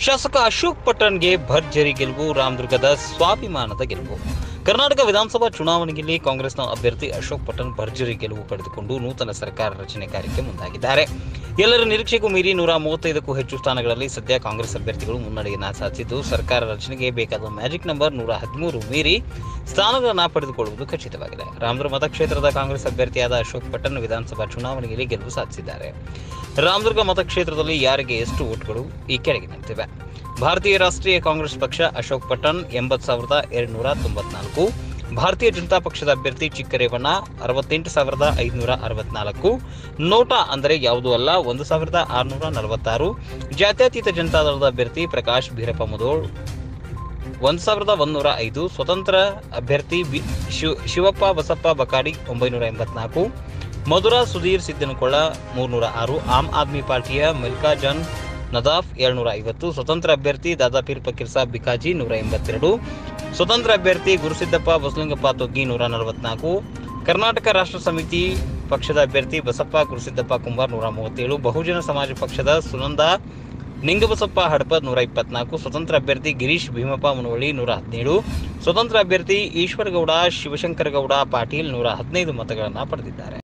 ಶಾಸಕ ಅಶೋಕ್ ಪಟ್ಟಣ್ಗೆ ಭರ್ಜರಿ ಗೆಲುವು ರಾಮದುರ್ಗದ ಸ್ವಾಭಿಮಾನದ ಗೆಲುವು ಕರ್ನಾಟಕ ವಿಧಾನಸಭಾ ಚುನಾವಣೆಯಲ್ಲಿ ಕಾಂಗ್ರೆಸ್ನ ಅಭ್ಯರ್ಥಿ ಅಶೋಕ್ ಪಟ್ಟಣ್ ಭರ್ಜರಿ ಗೆಲುವು ಪಡೆದುಕೊಂಡು ನೂತನ ಸರ್ಕಾರ ರಚನೆ ಕಾರ್ಯಕ್ಕೆ ಮುಂದಾಗಿದ್ದಾರೆ ಎಲ್ಲರ ನಿರೀಕ್ಷೆಗೂ ಮೀರಿ ನೂರ ಮೂವತ್ತೈದಕ್ಕೂ ಹೆಚ್ಚು ಸ್ಥಾನಗಳಲ್ಲಿ ಸದ್ಯ ಕಾಂಗ್ರೆಸ್ ಅಭ್ಯರ್ಥಿಗಳು ಮುನ್ನಡೆಯನ್ನ ಸಾಧಿಸಿದ್ದು ಸರ್ಕಾರ ರಚನೆಗೆ ಬೇಕಾದ ಮ್ಯಾಜಿಕ್ ನಂಬರ್ ನೂರ ಹದಿಮೂರು ಮೀರಿ ಸ್ಥಾನಗಳನ್ನು ಪಡೆದುಕೊಳ್ಳುವುದು ಖಚಿತವಾಗಿದೆ ರಾಮದುರ್ಗ ಮತಕ್ಷೇತ್ರದ ಕಾಂಗ್ರೆಸ್ ಅಭ್ಯರ್ಥಿಯಾದ ಅಶೋಕ್ ಪಟ್ಟಣ್ ವಿಧಾನಸಭಾ ಚುನಾವಣೆಯಲ್ಲಿ ಗೆಲುವು ಸಾಧಿಸಿದ್ದಾರೆ ರಾಮದುರ್ಗ ಮತಕ್ಷೇತ್ರದಲ್ಲಿ ಯಾರಿಗೆ ಎಷ್ಟು ಓಟ್ಗಳು ಈ ಕೆಳಗಿನಂತಿವೆ ಭಾರತೀಯ ರಾಷ್ಟ್ರೀಯ ಕಾಂಗ್ರೆಸ್ ಪಕ್ಷ ಅಶೋಕ್ ಪಟ್ಟಣ್ ಎಂಬತ್ತು ಸಾವಿರದ ಎರಡುನೂರ ತೊಂಬತ್ನಾಲ್ಕು ಭಾರತೀಯ ಜನತಾ ಪಕ್ಷದ ಅಭ್ಯರ್ಥಿ ಚಿಕ್ಕರೇವಣ್ಣ ಅರವತ್ತೆಂಟು ಸಾವಿರದ ಐದುನೂರ ಅರವತ್ನಾಲ್ಕು ನೋಟಾ ಅಂದರೆ ಯಾವುದೂ ಅಲ್ಲ ಒಂದು ಸಾವಿರದ ಆರುನೂರ ನಲವತ್ತಾರು ಜಾತ್ಯತೀತ ಜನತಾದಳದ ಅಭ್ಯರ್ಥಿ ಪ್ರಕಾಶ್ ಭೀರಪ್ಪ ಮುದೋಳ್ ಒಂದು ಸಾವಿರದ ಒಂದೂರ ಐದು ಸ್ವತಂತ್ರ ಅಭ್ಯರ್ಥಿ ಬಿ- ಶಿವ- ಶಿವಪ್ಪ ಬಸಪ್ಪ ಬಕಾಡಿ ಒಂಬೈನೂರ ಎಂಬತ್ನಾಲ್ಕು ಮಧುರಾ ಸುಧೀರ್ ಸಿದ್ದನಕೊಳ್ಳ ಮೂರ್ನೂರ ಆರು ಆಮ್ ಆದ್ಮಿ ಪಾರ್ಟಿಯ ಮಿಲ್ಕಾ ಜನ್ ನದಾಫ್ ಏಳ್ನೂರ ಐವತ್ತು ಸ್ವತಂತ್ರ ಅಭ್ಯರ್ಥಿ ದಾದಾಪೀರ್ ಫಕೀರ್ ಸಾಬ್ ಬಿಕಾಜಿ ನೂರ ಎಂಬತ್ತೆರಡು ಸ್ವತಂತ್ರ ಅಭ್ಯರ್ಥಿ ಗುರುಸಿದ್ದಪ್ಪ ಬಸಲಿಂಗಪ್ಪ ತೊಗ್ಗಿ ನೂರ ನಲವತ್ನಾಲ್ಕು ಕರ್ನಾಟಕ ರಾಷ್ಟ್ರ ಸಮಿತಿ ಪಕ್ಷದ ಅಭ್ಯರ್ಥಿ ಬಸಪ್ಪ ಗುರುಸಿದ್ದಪ್ಪ ಕುಂಬಾರ್ ನೂರ ಮೂವತ್ತೇಳು ಬಹುಜನ ಸಮಾಜ ಪಕ್ಷದ ಸುನಂದ ನಿಂಗಬಸಪ್ಪ ಹಡಪದ್ ನೂರ ಇಪ್ಪತ್ನಾಲ್ಕು ಸ್ವತಂತ್ರ ಅಭ್ಯರ್ಥಿ ಗಿರೀಶ್ ಭೀಮಪ್ಪ ಮುನವಳ್ಳಿ ನೂರ ಹದಿನೇಳು ಸ್ವತಂತ್ರ ಅಭ್ಯರ್ಥಿ ಈಶ್ವರಗೌಡ ಶಿವಶಂಕರಗೌಡ ಪಾಟೀಲ್ ನೂರ ಹದಿನೈದು ಮತಗಳನ್ನು ಪಡೆದಿದ್ದಾರೆ